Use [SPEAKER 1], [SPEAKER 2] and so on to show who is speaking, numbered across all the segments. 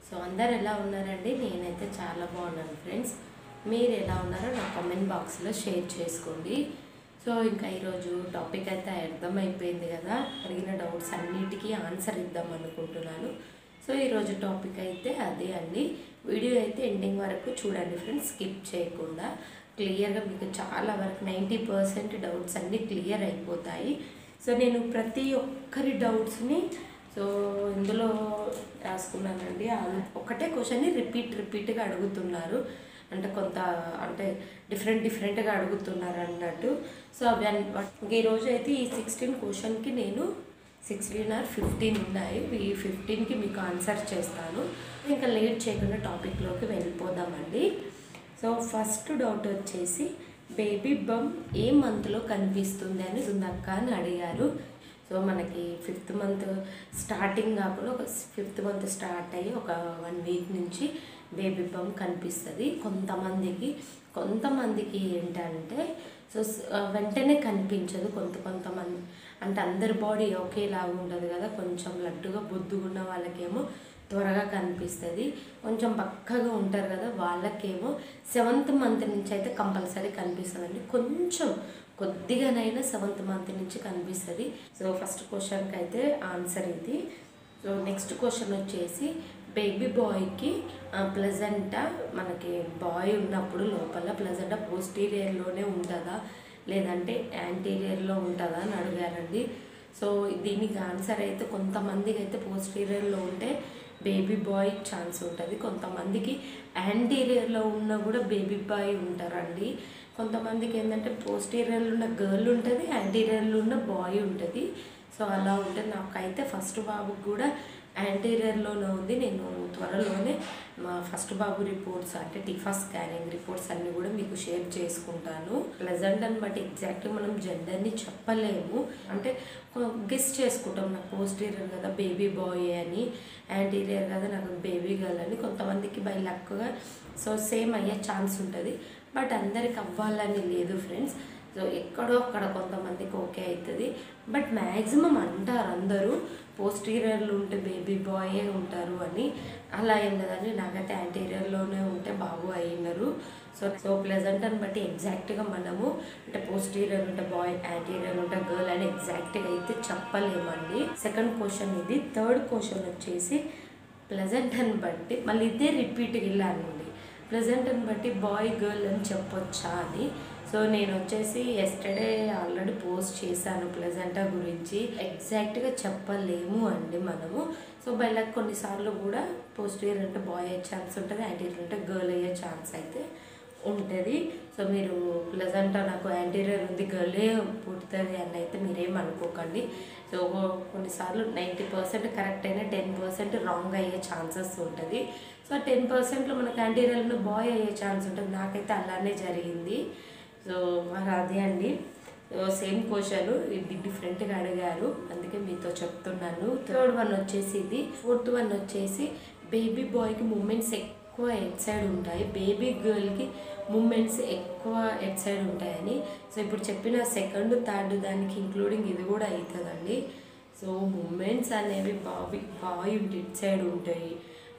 [SPEAKER 1] so అందరు ఎలా ఉన్నారండి నేనైతే చాలా బాగున్నాను ఫ్రెండ్స్ మీరు ఎలా ఉన్నారో నా కామెంట్ బాక్స్లో షేర్ చేసుకోండి సో ఇంకా ఈరోజు టాపిక్ అయితే అర్థమైపోయింది కదా అడిగిన డౌట్స్ అన్నిటికీ ఆన్సర్ ఇద్దాం అనుకుంటున్నాను సో ఈరోజు టాపిక్ అయితే అదే అండి వీడియో అయితే ఎండింగ్ వరకు చూడండి ఫ్రెండ్స్ స్కిప్ చేయకుండా క్లియర్గా మీకు చాలా వరకు నైంటీ పర్సెంట్ డౌట్స్ అన్నీ క్లియర్ అయిపోతాయి సో నేను ప్రతి ఒక్కరి డౌట్స్ని సో ఇందులో రాసుకున్నానండి వాళ్ళు ఒకటే క్వశ్చన్ని రిపీట్ రిపీట్గా అడుగుతున్నారు అంటే కొంత అంటే డిఫరెంట్ డిఫరెంట్గా అడుగుతున్నారు అన్నట్టు సో అవి అన్- వాట్- ఈరోజు అయితే ఈ సిక్స్టీన్ క్వశ్చన్కి నేను సిక్స్టీన్ ఆర్ ఫిఫ్టీన్ ఉన్నాయి ఈ ఫిఫ్టీన్కి మీకు ఆన్సర్ చేస్తాను ఇంకా లేట్ చేయకుండా టాపిక్లోకి వెళ్ళిపోదామండి సో ఫస్ట్ డౌట్ వచ్చేసి బేబీ బమ్ ఏ మంత్లో కనిపిస్తుంది అని సుందక్క అని అడిగారు సో మనకి ఫిఫ్త్ మంత్ స్టార్టింగ్ కాకుండా ఒక ఫిఫ్త్ మంత్ స్టార్ట్ అయ్యి ఒక వన్ వీక్ నుంచి బేబీ బమ్ కనిపిస్తుంది కొంతమందికి కొంతమందికి ఏంటంటే సో స్- ఆ, వెంటనే కనిపించదు కొంత కొంతమంది అంటే అందరి బాడీ ఒకేలాగా ఉండదు కదా కొంచెం లడ్డుగా బొద్దుగున్న వాళ్ళకేమో త్వరగా కనిపిస్తుంది కొంచెం పక్కగా ఉంటారు కదా వాళ్ళకేమో సెవెంత్ మంత్ నుంచి అయితే కంపల్సరీ కనిపిస్తుందండి కొంచెం కొద్దిగానైనా సెవెంత్ మంత్ నుంచి కనిపిస్తుంది సో ఫస్ట్ క్వశ్చన్కి అయితే ఆన్సర్ ఇది సో నెక్స్ట్ క్వశ్చన్ వచ్చేసి బేబీ బాయ్కి ప్లెజెంటా మనకి బాయ్ ఉన్నప్పుడు లోపల ప్లెజెంటా పోస్టీరియర్లోనే ఉంటుందా లేదంటే యాంటీరియర్లో ఉంటుందా అని అడిగారండి సో దీనికి ఆన్సర్ అయితే కొంతమందికి అయితే పోస్టీరియర్లో ఉంటే బేబీ బాయ్ ఛాన్స్ ఉంటుంది కొంతమందికి యాంటీరియర్లో ఉన్న కూడా బేబీ బాయ్ ఉంటారండి కొంతమందికి ఏంటంటే పోస్టీరియర్లో ఉన్న గర్ల్ ఉంటుంది యాంటీరియర్లో ఉన్న బాయ్ ఉంటుంది సో అలా ఉంటే నాకైతే ఫస్ట్ బాబుకి కూడా యాంటీరియర్లోనే ఉంది నేను త్వరలోనే మా ఫస్ట్ బాబు రిపోర్ట్స్ అంటే టిఫా స్కానింగ్ రిపోర్ట్స్ అన్నీ కూడా మీకు షేర్ చేసుకుంటాను ప్లెజెంట్ అని బట్టి ఎగ్జాక్ట్గా మనం జెండర్ని చెప్పలేము అంటే గెస్ చేసుకుంటాం నాకు పోస్టీరియర్ కదా బేబీ బాయ్ అని యాంటీరియర్ కదా నాకు బేబీ గర్ల్ అని కొంతమందికి బై లక్గా సో సేమ్ అయ్యే ఛాన్స్ ఉంటుంది బట్ అందరికి అవ్వాలని లేదు ఫ్రెండ్స్ సో ఎక్కడో అక్కడ కొంతమందికి ఓకే అవుతుంది బట్ మ్యాక్సిమం అంటారు అందరూ పోస్టీరియర్లు ఉంటే బేబీ బాయే ఉంటారు అని అలా ఏం లేదండి నాకైతే యాంటీరియర్లోనే ఉంటే బాబు అయినారు సో సో ప్లెజెంట్ అని బట్టి ఎగ్జాక్ట్గా మనము అంటే పోస్టీరియర్ ఉంటే బాయ్ యాంటీరియర్ ఉంటే గర్ల్ అని ఎగ్జాక్ట్గా అయితే చెప్పలేమండి సెకండ్ క్వశ్చన్ ఇది థర్డ్ క్వశ్చన్ వచ్చేసి ప్లెజెంట్ అని బట్టి మళ్ళీ ఇదే రిపీట్గా వెళ్ళానండి ప్లెజెంట్ అని బట్టి బాయ్ గర్ల్ అని చెప్పొచ్చా అని సో నేను వచ్చేసి ఎస్టర్డే ఆల్రెడీ పోస్ట్ చేశాను ప్లెజెంటా గురించి ఎగ్జాక్ట్గా చెప్పలేము అండి మనము సో బయట కొన్నిసార్లు కూడా పోస్టీరియర్ అంటే బాయ్ అయ్యే ఛాన్స్ ఉంటుంది యాంటీరియర్ అంటే గర్ల్ అయ్యే ఛాన్స్ అయితే ఉంటుంది సో మీరు ప్లెజెంటా నాకు యాంటీరియర్ ఉంది గర్లే పుడుతుంది అని అయితే మీరేం అనుకోకండి సో కొన్నిసార్లు నైంటీ పర్సెంట్ కరెక్ట్ అయినా టెన్ పర్సెంట్ రాంగ్ అయ్యే ఛాన్సెస్ ఉంటుంది సో టెన్ పర్సెంట్లో మనకు యాంటీరియర్లో బాయ్ అయ్యే ఛాన్స్ ఉంటుంది నాకైతే అలానే జరిగింది సో మరి అదే అండి సేమ్ క్వశ్చన్ ఇది డిఫరెంట్గా అడిగారు అందుకే మీతో చెప్తున్నాను థర్డ్ వన్ వచ్చేసి ఇది ఫోర్త్ వన్ వచ్చేసి బేబీ బాయ్కి మూమెంట్స్ ఎక్కువ ఎట్ సైడ్ ఉంటాయి బేబీ గర్ల్కి మూమెంట్స్ ఎక్కువ ఎట్ సైడ్ ఉంటాయని సో ఇప్పుడు చెప్పిన సెకండ్ థర్డ్ దానికి ఇంక్లూడింగ్ ఇది కూడా అవుతుందండి సో మూమెంట్స్ అనేవి బాబీ బాయ్ ఉంటే ఇట్ సైడ్ ఉంటాయి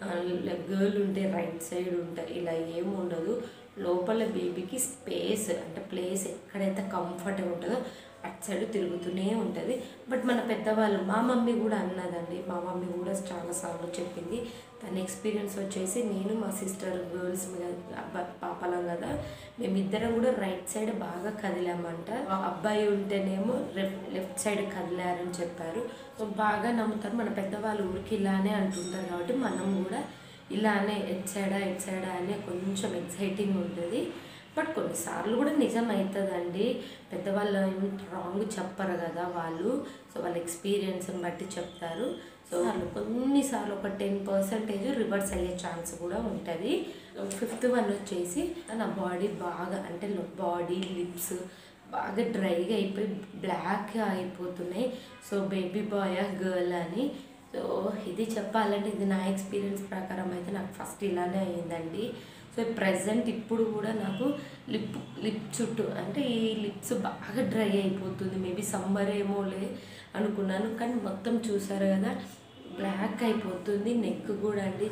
[SPEAKER 1] గర్ల్ ఉంటే రైట్ సైడ్ ఉంటాయి ఇలా ఏం ఉండదు లోపల బేబీకి స్పేస్ అంటే ప్లేస్ ఎక్కడైతే కంఫర్ట్గా ఉంటుందో అటు సైడ్ తిరుగుతూనే ఉంటుంది బట్ మన పెద్దవాళ్ళు మా మమ్మీ కూడా అన్నదండి మా మమ్మీ కూడా చాలాసార్లు చెప్పింది తన ఎక్స్పీరియన్స్ వచ్చేసి నేను మా సిస్టర్ గర్ల్స్ పాపలం కదా మేమిద్దరం కూడా రైట్ సైడ్ బాగా కదిలామంట ఆ అబ్బాయి ఉంటేనేమో లెఫ్ట్ సైడ్ కదిలారని చెప్పారు సో బాగా నమ్ముతారు మన పెద్దవాళ్ళు ఊరికి ఇలానే అంటుంటారు కాబట్టి మనం కూడా ఇలానే ఎట్ సైడా ఎట్ సైడా అనే కొంచెం ఎక్సైటింగ్ ఉంటుంది బట్ కొన్నిసార్లు కూడా నిజం అవుతుందండి పెద్దవాళ్ళు ఏం రాంగ్ చెప్పరు కదా వాళ్ళు సో వాళ్ళ ఎక్స్పీరియన్స్ని బట్టి చెప్తారు సో వాళ్ళు కొన్నిసార్లు ఒక టెన్ పర్సెంటేజ్ రివర్స్ అయ్యే ఛాన్స్ కూడా ఉంటుంది ఫిఫ్త్ వన్ వచ్చేసి నా బాడీ బాగా అంటే బాడీ లిప్స్ బాగా డ్రైగా అయిపోయి బ్లాక్ అయిపోతున్నాయి సో బేబీ బాయ్ గర్ల్ అని సో ఇది చెప్పాలంటే ఇది నా ఎక్స్పీరియన్స్ ప్రకారం అయితే నాకు ఫస్ట్ ఇలానే అయ్యిందండి సో ప్రజెంట్ ఇప్పుడు కూడా నాకు లిప్ లిప్ చుట్టూ అంటే ఈ లిప్స్ బాగా డ్రై అయిపోతుంది మేబీ సమ్మర్ ఏమోలే అనుకున్నాను కానీ మొత్తం చూసారు కదా బ్లాక్ అయిపోతుంది నెక్ కూడా అండి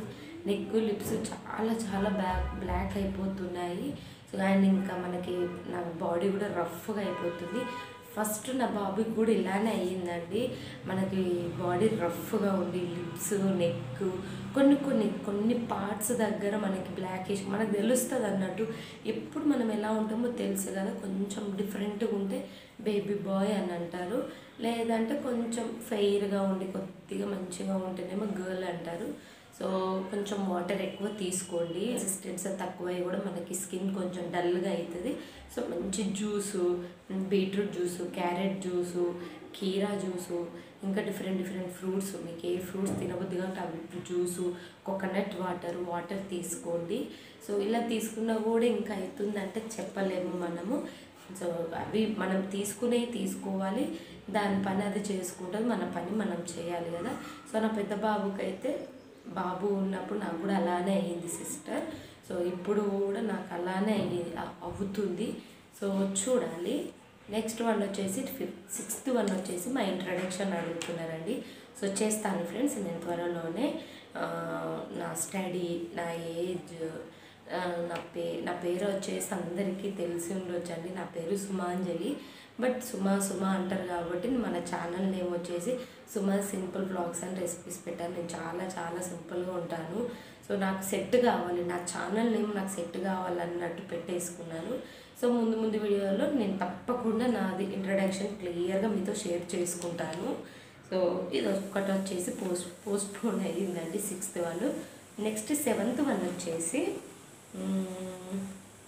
[SPEAKER 1] నెక్ లిప్స్ చాలా చాలా బ్లాక్ బ్లాక్ అయిపోతున్నాయి సో అండ్ ఇంకా మనకి నా బాడీ కూడా రఫ్గా అయిపోతుంది ఫస్ట్ నా బాబుకి కూడా ఇలానే అయ్యిందండి మనకి బాడీ రఫ్గా ఉండి లిప్స్ నెక్ కొన్ని కొన్ని కొన్ని పార్ట్స్ దగ్గర మనకి బ్లాకిష్ మనకు తెలుస్తుంది అన్నట్టు ఎప్పుడు మనం ఎలా ఉంటామో తెలుసు కదా కొంచెం డిఫరెంట్గా ఉంటే బేబీ బాయ్ అని అంటారు లేదంటే కొంచెం ఫెయిర్గా ఉండి కొద్దిగా మంచిగా ఉంటేనేమో గర్ల్ అంటారు సో కొంచెం వాటర్ ఎక్కువ తీసుకోండి రెసిస్టెన్స్ తక్కువై కూడా మనకి స్కిన్ కొంచెం డల్గా అవుతుంది సో మంచి juice beetroot juice carrot juice కీరా జ్యూసు ఇంకా డిఫరెంట్ డిఫరెంట్ ఫ్రూట్స్ మీకు ఏ ఫ్రూట్స్ తినబుద్దిగా అవి జ్యూసు కోకోనట్ వాటర్ వాటర్ తీసుకోండి సో ఇలా తీసుకున్నా కూడా ఇంకా అవుతుందంటే చెప్పలేము మనము సో అవి మనం తీసుకునే తీసుకోవాలి దాని పని అది చేసుకుంటుంది మన పని మనం చేయాలి కదా సో నా పెద్ద బాబుకి అయితే బాబు ఉన్నప్పుడు నాకు కూడా అలానే అయ్యింది సిస్టర్ సో ఇప్పుడు కూడా నాకు అలానే అయ్యి అవుతుంది సో చూడాలి నెక్స్ట్ వన్ వచ్చేసి ఫిఫ్త్ సిక్స్త్ వన్ వచ్చేసి మా ఇంట్రడక్షన్ అడుగుతున్నారండి సో చేస్తాను ఫ్రెండ్స్ నేను త్వరలోనే ఆ, నా స్టడీ నా ఏజ్ ఆ, నా పే నా పేరు వచ్చేసి అందరికీ తెలిసి ఉండొచ్చు అండి నా పేరు సుమాంజలి బట్ సుమా సుమా అంటారు కాబట్టి మన ఛానల్ నేమ్ వచ్చేసి Suma simple blogs and recipes పెట్టాను నేను చాలా చాలా సింపుల్గా ఉంటాను సో నాకు సెట్ కావాలి నా ఛానల్ నేమ్ నాకు సెట్ కావాలన్నట్టు పెట్టేసుకున్నాను సో ముందు ముందు వీడియోలో నేను తప్పకుండా నాది ఇంట్రడక్షన్ క్లియర్గా మీతో షేర్ చేసుకుంటాను సో ఇది ఒక్కటి వచ్చేసి పోస్ట్ పోస్ట్ పోన్ అయ్యిందండి sixth one next seventh one వచ్చేసి మ్మ్,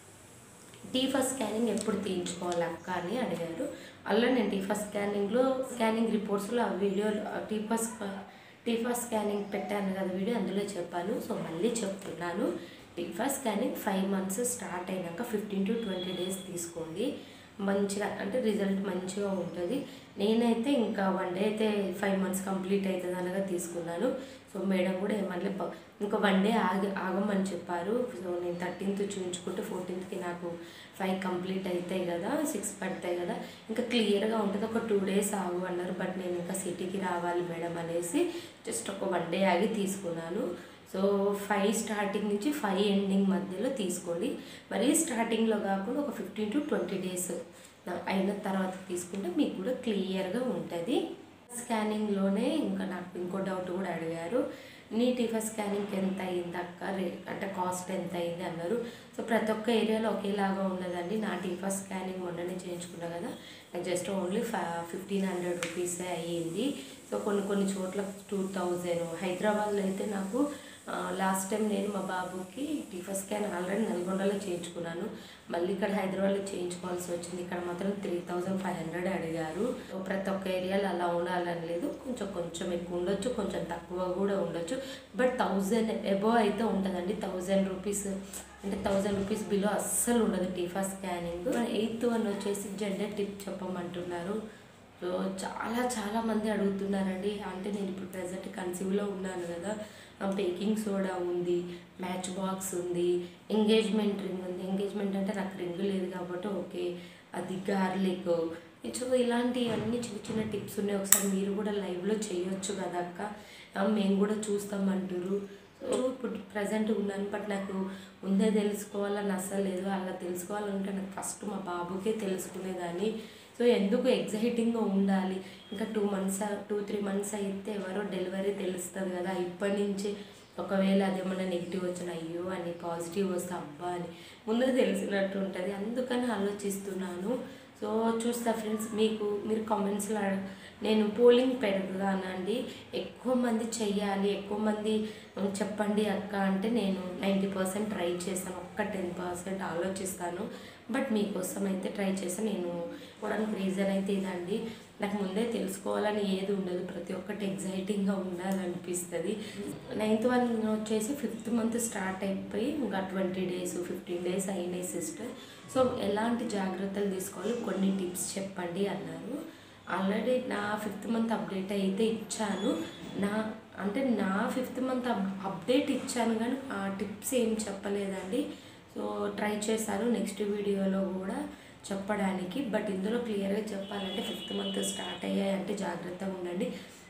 [SPEAKER 1] టీఫా స్కానింగ్ ఎప్పుడు తీయించుకోవాలి అక్క అని అడిగారు అలా నేను టీఫా స్కానింగ్లో స్కానింగ్ రిపోర్ట్స్లో ఆ video TIFFA scan- TIFFA scanning పెట్టాను కదా వీడియో అందులో చెప్పాను సో మళ్ళీ చెప్తున్నాను TIFFA scanning five months start అయినాక ఫిఫ్టీన్ టు ట్వంటీ డేస్ తీసుకోండి మంచిగా అంటే రిజల్ట్ మంచిగా ఉంటుంది నేనైతే ఇంకా వన్ డే అయితే ఫైవ్ మంత్స్ కంప్లీట్ అవుతుంది అనగా తీసుకున్నాను సో మేడం కూడా ఏమన్నా ప- ఇంకా వన్ డే ఆగి ఆగమని చెప్పారు సో నేను థర్టీన్త్ చూపించుకుంటే ఫోర్టీన్త్కి నాకు ఫైవ్ కంప్లీట్ అవుతాయి కదా సిక్స్ పడతాయి కదా ఇంకా క్లియర్గా ఉంటుంది ఒక టూ డేస్ ఆగు అన్నారు బట్ నేను ఇంకా సిటీకి రావాలి మేడం అనేసి జస్ట్ ఒక వన్ డే ఆగి తీసుకున్నాను సో ఫైవ్ స్టార్టింగ్ నుంచి ఫైవ్ ఎండింగ్ మధ్యలో తీసుకోండి మరి స్టార్టింగ్లో కాకుండా ఒక ఫిఫ్టీన్ టు ట్వంటీ డేస్ అయిన తర్వాత తీసుకుంటే మీకు కూడా క్లియర్గా ఉంటుంది స్కానింగ్లోనే ఇంకా నాకు ఇంకో డౌట్ కూడా అడిగారు నీ టీఫా స్కానింగ్కి ఎంత అయింది అక్క రే అంటే కాస్ట్ ఎంత అయింది అన్నారు సో ప్రతి ఒక్క ఏరియాలో ఒకేలాగా ఉండదండి నా టీఫా స్కానింగ్ మొన్ననే చేయించుకున్నా కదా నాకు జస్ట్ ఓన్లీ ఫిఫ్టీన్ హండ్రెడ్ రూపీసే అయ్యింది సో కొన్ని కొన్ని చోట్ల టూ థౌజండ్ హైదరాబాద్లో అయితే నాకు లాస్ట్ టైం నేను మా బాబుకి టీఫా స్కాన్ ఆల్రెడీ నల్గొండలో చేయించుకున్నాను మళ్ళీ ఇక్కడ హైదరాబాద్లో చేయించుకోవాల్సి వచ్చింది ఇక్కడ మాత్రం త్రీ థౌజండ్ ఫైవ్ హండ్రెడ్ అడిగారు సో ప్రతి ఒక్క ఏరియాలో అలా ఉండాలని లేదు కొంచెం కొంచెం ఎక్కువ ఉండొచ్చు కొంచెం తక్కువ కూడా ఉండొచ్చు బట్ థౌజండ్ ఎబో అయితే ఉంటుందండి థౌజండ్ రూపీస్ అంటే థౌజండ్ రూపీస్ బిలో అస్సలు ఉండదు టీఫా స్కానింగ్ ఎయిత్ వన్ వచ్చేసి జెండర్ టిప్ చెప్పమంటున్నారు సో చాలా చాలా మంది అడుగుతున్నారండి అంటే నేను ఇప్పుడు ప్రజెంట్ కన్సీవ్లో ఉన్నాను కదా బేకింగ్ సోడా ఉంది మ్యాచ్ బాక్స్ ఉంది ఎంగేజ్మెంట్ రింగ్ ఉంది ఎంగేజ్మెంట్ అంటే నాకు రింగ్ లేదు కాబట్టి ఓకే అది గార్లిక్ సో ఇలాంటివన్నీ చిన్న చిన్న టిప్స్ ఉన్నాయి ఒకసారి మీరు కూడా లైవ్లో చేయొచ్చు కదా అక్క ఆ, మేము కూడా చూస్తామంటారు సో ఇప్పుడు ప్రజెంట్ ఉన్నాను బట్ నాకు ముందే తెలుసుకోవాలని అస్సలు లేదు అలా తెలుసుకోవాలంటే నాకు ఫస్ట్ మా బాబుకే తెలుసుకునేదాన్ని సో ఎందుకు ఎగ్జైటింగ్గా ఉండాలి ఇంకా two months two three months అయితే ఎవరో డెలివరీ తెలుస్తుంది కదా ఇప్పటి నుంచి ఒకవేళ అదేమన్నా నెగిటివ్ వచ్చిన అయ్యో అని పాజిటివ్ వస్తే అబ్బా అని ముందే తెలిసినట్టు ఉంటుంది అందుకని ఆలోచిస్తున్నాను సో చూస్తా ఫ్రెండ్స్ మీకు మీరు కామెంట్స్లో నేను పోలింగ్ పెడతానండి ఎక్కువ మంది చెయ్యాలి ఎక్కువ మంది ఉమ్, చెప్పండి అక్క అంటే నేను నైంటీ పర్సెంట్ ట్రై చేస్తాను ఒక్క టెన్ పర్సెంట్ ఆలోచిస్తాను బట్ మీకోసం అయితే ట్రై చేస్తాను నేను పోవడానికి రీజన్ అయితే ఇదండి నాకు ముందే తెలుసుకోవాలని ఏది ఉండదు ప్రతి ఒక్కటి ఎగ్జైటింగ్గా ఉండాలనిపిస్తుంది నైన్త్ వన్ వచ్చేసి ఫిఫ్త్ మంత్ స్టార్ట్ అయిపోయి ఇంకా ట్వంటీ డేస్ ఫిఫ్టీన్ డేస్ అయినాయి సిస్టర్ సో ఎలాంటి జాగ్రత్తలు తీసుకోవాలి కొన్ని టిప్స్ చెప్పండి అన్నారు ఆల్రెడీ నా ఫిఫ్త్ మంత్ అప్డేట్ అయితే ఇచ్చాను నా అంటే నా ఫిఫ్త్ మంత్ అప్డేట్ ఇచ్చాను కానీ ఆ టిప్స్ ఏం చెప్పలేదండి సో ట్రై చేశాను నెక్స్ట్ వీడియోలో కూడా చెప్పడానికి బట్ ఇందులో క్లియర్గా చెప్పాలంటే ఫిఫ్త్ మంత్ స్టార్ట్ అయ్యాయి అంటే జాగ్రత్తగా ఉండండి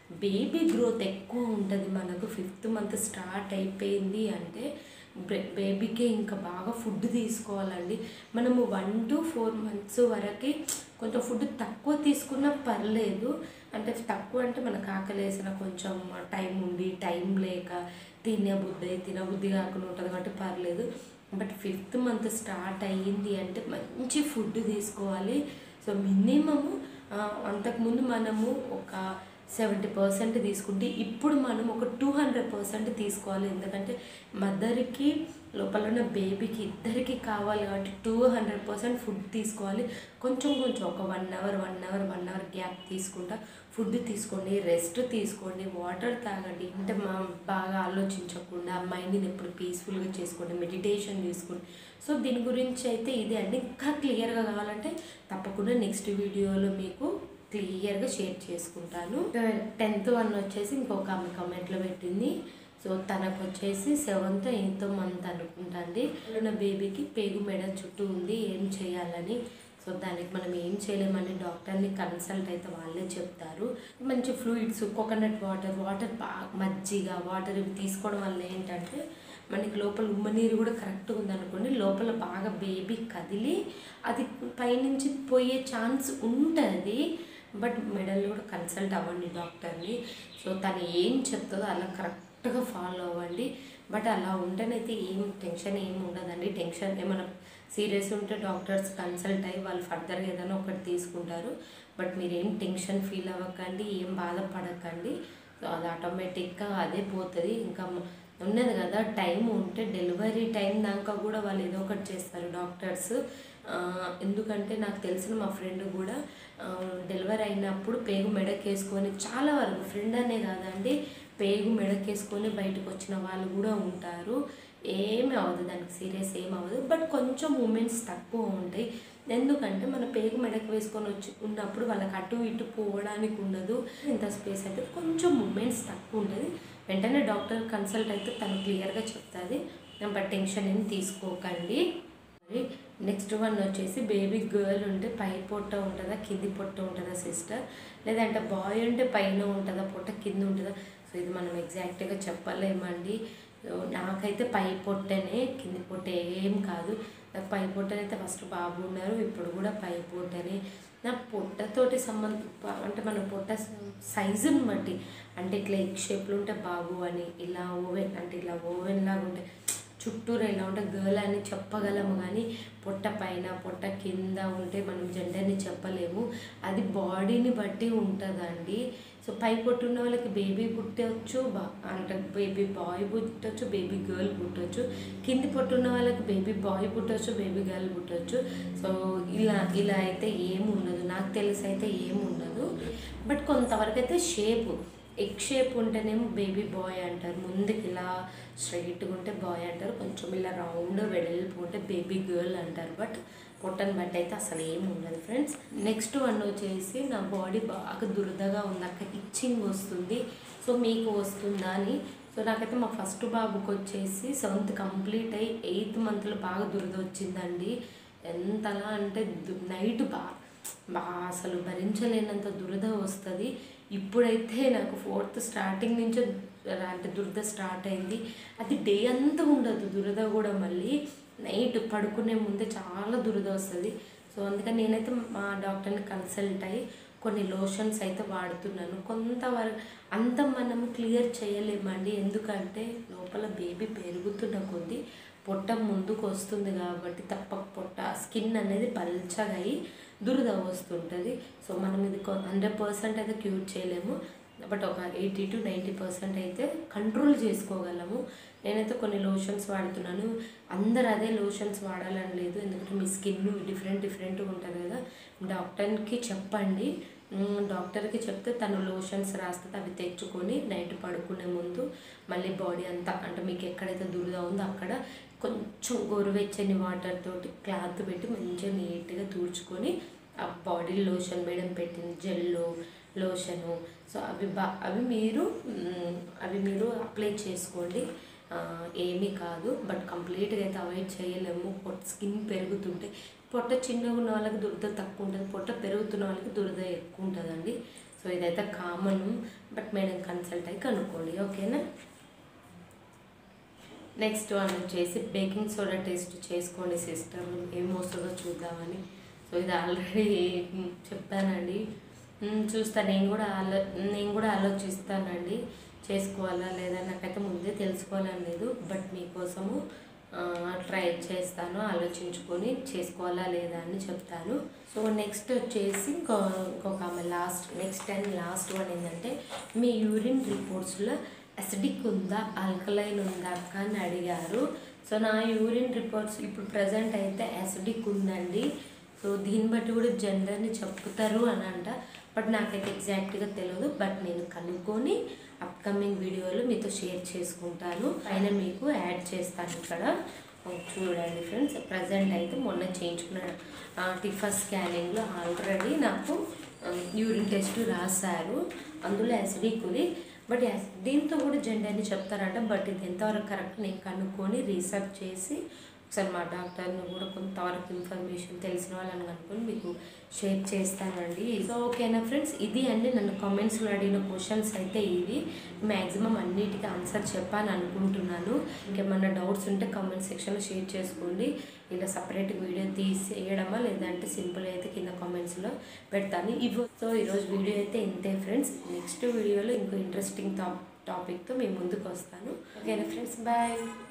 [SPEAKER 1] బేబీ గ్రోత్ ఎక్కువ ఉంటుంది మనకు ఫిఫ్త్ మంత్ స్టార్ట్ అయిపోయింది అంటే బే- బేబీకి ఇంకా బాగా ఫుడ్ తీసుకోవాలండి మనము వన్ టు ఫోర్ మంత్స్ వరకు కొంచెం ఫుడ్ తక్కువ తీసుకున్నా పర్లేదు అంటే తక్కువ అంటే మనకు ఆకలి వేసిన కొంచెం టైం ఉండి టైం లేక తినే బుద్ధి తిన బుద్ధి కాకుండా ఉంటుంది కాబట్టి పర్లేదు బట్ ఫిఫ్త్ మంత్ స్టార్ట్ అయ్యింది అంటే మంచి ఫుడ్ తీసుకోవాలి సో మినిమము అంతకుముందు మనము ఒక సెవెంటీ పర్సెంట్ తీసుకుంటే ఇప్పుడు మనం ఒక టూ హండ్రెడ్ పర్సెంట్ తీసుకోవాలి ఎందుకంటే మదర్కి లోపల ఉన్న బేబీకి ఇద్దరికి కావాలి కాబట్టి టూ హండ్రెడ్ పర్సెంట్ ఫుడ్ తీసుకోవాలి కొంచెం కొంచెం ఒక one hour one hour one hour gap తీసుకుంటా ఫుడ్ తీసుకోండి రెస్ట్ తీసుకోండి వాటర్ తాగండి అంటే మా బాగా ఆలోచించకుండా మైండ్ని ఎప్పుడు పీస్ఫుల్గా చేసుకోండి మెడిటేషన్ చేసుకోండి సో దీని గురించి అయితే ఇది అండి ఇంకా క్లియర్గా కావాలంటే తప్పకుండా నెక్స్ట్ వీడియోలో మీకు క్లియర్గా షేర్ చేసుకుంటాను టెన్త్ వన్ వచ్చేసి ఇంకొక ఆమె కమెంట్లో పెట్టింది సో తనకు వచ్చేసి సెవెంత్ ఎయిత్ మంత్ అనుకుంటా అండి ఉన్న బేబీకి పేగు మెడ చుట్టూ ఉంది ఏం చేయాలని సో దానికి మనం ఏం చేయలేమని డాక్టర్ని కన్సల్ట్ అయితే వాళ్ళే చెప్తారు మంచి ఫ్లూయిడ్స్ కోకోనట్ వాటర్ వాటర్ బాగా మజ్జిగ వాటర్ ఇవి తీసుకోవడం వల్ల ఏంటంటే మనకి లోపల ఉమ్మనీరు కూడా కరెక్ట్గా ఉందనుకోండి లోపల బాగా బేబీ కదిలి అది పైనుంచి పోయే ఛాన్స్ ఉంటుంది బట్ మెడల్ కూడా కన్సల్ట్ అవ్వండి డాక్టర్ని సో తను ఏం చెప్తుందో అలా కరెక్ట్గా ఫాలో అవ్వండి బట్ అలా ఉంటేనైతే ఏం టెన్షన్ ఏం ఉండదండి టెన్షన్ ఏమైనా సీరియస్ ఉంటే డాక్టర్స్ కన్సల్ట్ అయ్యి వాళ్ళు ఫర్దర్గా ఏదైనా ఒకటి తీసుకుంటారు బట్ మీరు ఏం టెన్షన్ ఫీల్ అవ్వకండి ఏం బాధపడకండి సో అది ఆటోమేటిక్గా అదే పోతుంది ఇంకా ఉన్నది కదా టైం ఉంటే డెలివరీ టైం దాకా కూడా వాళ్ళు ఏదో ఒకటి చేస్తారు డాక్టర్స్ ఆ, ఎందుకంటే నాకు తెలిసిన మా ఫ్రెండ్ కూడా ఆ, డెలివరీ అయినప్పుడు పేగు మెడకేసుకొని చాలా వరకు ఫ్రెండ్ అనే కాదండి పేగు మెడకేసుకొని బయటకు వచ్చిన వాళ్ళు కూడా ఉంటారు ఏమి అవ్వదు దానికి సీరియస్ ఏం అవ్వదు బట్ కొంచెం మూమెంట్స్ తక్కువ ఉంటాయి ఎందుకంటే మన పేగు మెడకు వేసుకొని వచ్చి ఉన్నప్పుడు వాళ్ళకి అటు ఇటు పోవడానికి ఉండదు ఇంత స్పేస్ అయితే కొంచెం మూమెంట్స్ తక్కువ ఉంటుంది వెంటనే డాక్టర్ కన్సల్ట్ అయితే తను క్లియర్గా చెప్తుంది బట్ టెన్షన్ ఏం తీసుకోకండి మరి నెక్స్ట్ వన్ వచ్చేసి బేబీ గర్ల్ ఉంటే పై పొట్ట ఉంటుందా కింది పొట్ట ఉంటుందా సిస్టర్ లేదంటే బాయ్ ఉంటే పైన ఉంటుందా పొట్ట కింద ఉంటుందా సో ఇది మనం ఎగ్జాక్ట్గా చెప్పలేమండి సో నాకైతే పై పొట్టనే కింది పొట్ట ఏం కాదు నాకు పై పొట్టనైతే ఫస్ట్ బాబు ఉన్నారు ఇప్పుడు కూడా పై పొట్టనే నా పొట్టతోటి సంబంధం అంటే మన పొట్ట సైజుని బట్టి అంటే ఇట్లా ఎగ్ షేప్లో ఉంటే బాబు అని ఇలా ఓవెన్ అంటే ఇలా ఓవెన్ లాగా ఉంటే చుట్టూరు ఎలా ఉంటే గర్ల్ అని చెప్పగలము కానీ పొట్ట పైన పొట్ట కింద ఉంటే మనం జెండర్ని చెప్పలేము అది బాడీని బట్టి ఉంటుందండి సో పై పొట్టు ఉన్న వాళ్ళకి బేబీ పుట్టవచ్చు బా అంటే బేబీ బాయ్ పుట్టవచ్చు బేబీ గర్ల్ పుట్టవచ్చు కింది పొట్టు ఉన్న వాళ్ళకి బేబీ బాయ్ పుట్టవచ్చు బేబీ గర్ల్ పుట్టవచ్చు సో ఇలా ఇలా అయితే ఏమి ఉండదు నాకు తెలిసి అయితే ఏమి ఉండదు బట్ కొంతవరకు అయితే షేప్ ఎగ్ షేప్ ఉంటేనేమో బేబీ బాయ్ అంటారు ముందుకి ఇలా స్ట్రైట్గా ఉంటే బాయ్ అంటారు కొంచెం ఇలా రౌండ్ వెడల్పు ఉంటే బేబీ గర్ల్ అంటారు బట్ పొట్టని బట్టి అయితే అసలు ఏమి ఉండదు ఫ్రెండ్స్ నెక్స్ట్ వన్ వచ్చేసి నా బాడీ బాగా దురదగా ఉంది అక్క ఇచ్చింగ్ వస్తుంది సో మీకు వస్తుందా అని సో నాకైతే మా ఫస్ట్ బాబుకి వచ్చేసి సెవెంత్ కంప్లీట్ అయ్యి ఎయిత్ మంత్లో బాగా దురద వచ్చిందండి ఎంతలా అంటే నైట్ బాగా బాగా అసలు భరించలేనంత దురద వస్తుంది ఇప్పుడైతే నాకు ఫోర్త్ స్టార్టింగ్ నుంచే అంటే దురద స్టార్ట్ అయింది అది డే అంతా ఉండదు దురద కూడా మళ్ళీ నైట్ పడుకునే ముందే చాలా దురద వస్తుంది సో అందుకని నేనైతే మా డాక్టర్ని కన్సల్ట్ అయ్యి కొన్ని లోషన్స్ అయితే వాడుతున్నాను కొంతవరకు అంత మనం క్లియర్ చేయలేమండి ఎందుకంటే లోపల బేబీ పెరుగుతున్న కొద్దీ పొట్ట ముందుకు వస్తుంది కాబట్టి తప్పక పొట్ట స్కిన్ అనేది పల్చగా అయ్యి దురద వస్తుంటుంది సో మనం ఇది హండ్రెడ్ పర్సెంట్ అయితే క్యూర్ చేయలేము బట్ ఒక ఎయిటీ టు నైంటీ పర్సెంట్ అయితే కంట్రోల్ చేసుకోగలము నేనైతే కొన్ని లోషన్స్ వాడుతున్నాను అందరు అదే లోషన్స్ వాడాలని లేదు ఎందుకంటే మీ స్కిన్ డిఫరెంట్ డిఫరెంట్ ఉంటుంది కదా డాక్టర్కి చెప్పండి మ్, డాక్టర్కి చెప్తే తను లోషన్స్ రాస్తుంది అవి తెచ్చుకొని నైట్ పడుకునే ముందు మళ్ళీ బాడీ అంతా అంటే మీకు ఎక్కడైతే దురద ఉందో అక్కడ కొంచెం గోరువెచ్చని వాటర్ తోటి క్లాత్ పెట్టి మంచిగా నీట్గా తుడుచుకొని ఆ బాడీ లోషన్ మేడం పెట్టింది జెల్లో లోషను సో అవి బా అవి మీరు మ్, అవి మీరు అప్లై చేసుకోండి ఆ, ఏమీ కాదు బట్ కంప్లీట్గా అయితే అవాయిడ్ చేయలేము పొట్ట స్కిన్ పెరుగుతుంటే పొట్ట చిన్నగా ఉన్న వాళ్ళకి దురద తక్కువ ఉంటుంది పొట్ట పెరుగుతున్న వాళ్ళకి దురద ఎక్కువ ఉంటుందండి సో ఇదైతే కామన్ బట్ మేడం కన్సల్ట్ అయ్యి కనుక్కోండి ఓకేనా నెక్స్ట్ వన్ వచ్చేసి బేకింగ్ సోడా టేస్ట్ చేసుకోండి సిస్టర్ ఏం వస్తుందో చూద్దామని సో ఇది ఆల్రెడీ చెప్పానండి మ్, చూస్తా నేను కూడా ఆలో నేను కూడా ఆలోచిస్తానండి చేసుకోవాలా లేదా నాకైతే ముందే తెలుసుకోవాలని లేదు బట్ మీకోసము ట్రై చేస్తాను ఆలోచించుకొని చేసుకోవాలా లేదా అని చెప్తాను సో నెక్స్ట్ వచ్చేసి ఇంకో ఇంకొక ఆమె last next and last one ఏంటంటే మీ యూరిన్ రిపోర్ట్స్లో అసిడిక్ ఉందా ఆల్కలైన్ ఉందా అక్క అని అడిగారు సో నా యూరిన్ రిపోర్ట్స్ ఇప్పుడు ప్రజెంట్ అయితే అసిడిక్ ఉందండి సో దీన్ని బట్టి కూడా జెండర్ని చెప్తారు అని అంట బట్ నాకైతే ఎగ్జాక్ట్గా తెలియదు బట్ నేను కనుక్కొని అప్కమింగ్ వీడియోలు మీతో షేర్ చేసుకుంటాను పైన మీకు యాడ్ చేస్తాను ఇక్కడ చూడండి ఫ్రెండ్స్ ప్రజెంట్ అయితే మొన్న చేయించుకున్న టిఫర్ స్కానింగ్లో ఆల్రెడీ నాకు యూరిన్ టెస్ట్ రాశారు అందులో అసిడిక్ ఉంది బట్ యాస్- దీంతో కూడా జెండర్ని చెప్తారంట బట్ ఇది ఎంతవరకు కరెక్ట్ నేను కనుక్కొని రీసెర్చ్ చేసి ఒకసారి మా డాక్టర్ని కూడా కొంతవరకు ఇన్ఫర్మేషన్ తెలిసిన వాళ్ళని కనుక్కొని మీకు షేర్ చేస్తానండి సో ఓకేనా ఫ్రెండ్స్ ఇది అండి నన్ను కామెంట్స్లో అడిగిన క్వశ్చన్స్ అయితే ఇవి మ్యాక్సిమం అన్నిటికీ ఆన్సర్ చెప్పాను అనుకుంటున్నాను ఇంకేమన్నా డౌట్స్ ఉంటే కామెంట్ సెక్షన్లో షేర్ చేసుకోండి ఇలా సపరేట్ వీడియో తీసేయడమా లేదంటే సింపుల్ అయితే కింద కామెంట్స్లో పెడతాను ఇవి సో ఈరోజు వీడియో అయితే ఇంతే ఫ్రెండ్స్ నెక్స్ట్ వీడియోలో ఇంకో ఇంట్రెస్టింగ్ టాప్ టాపిక్తో మేము ముందుకు వస్తాను ఓకేనా ఫ్రెండ్స్ బాయ్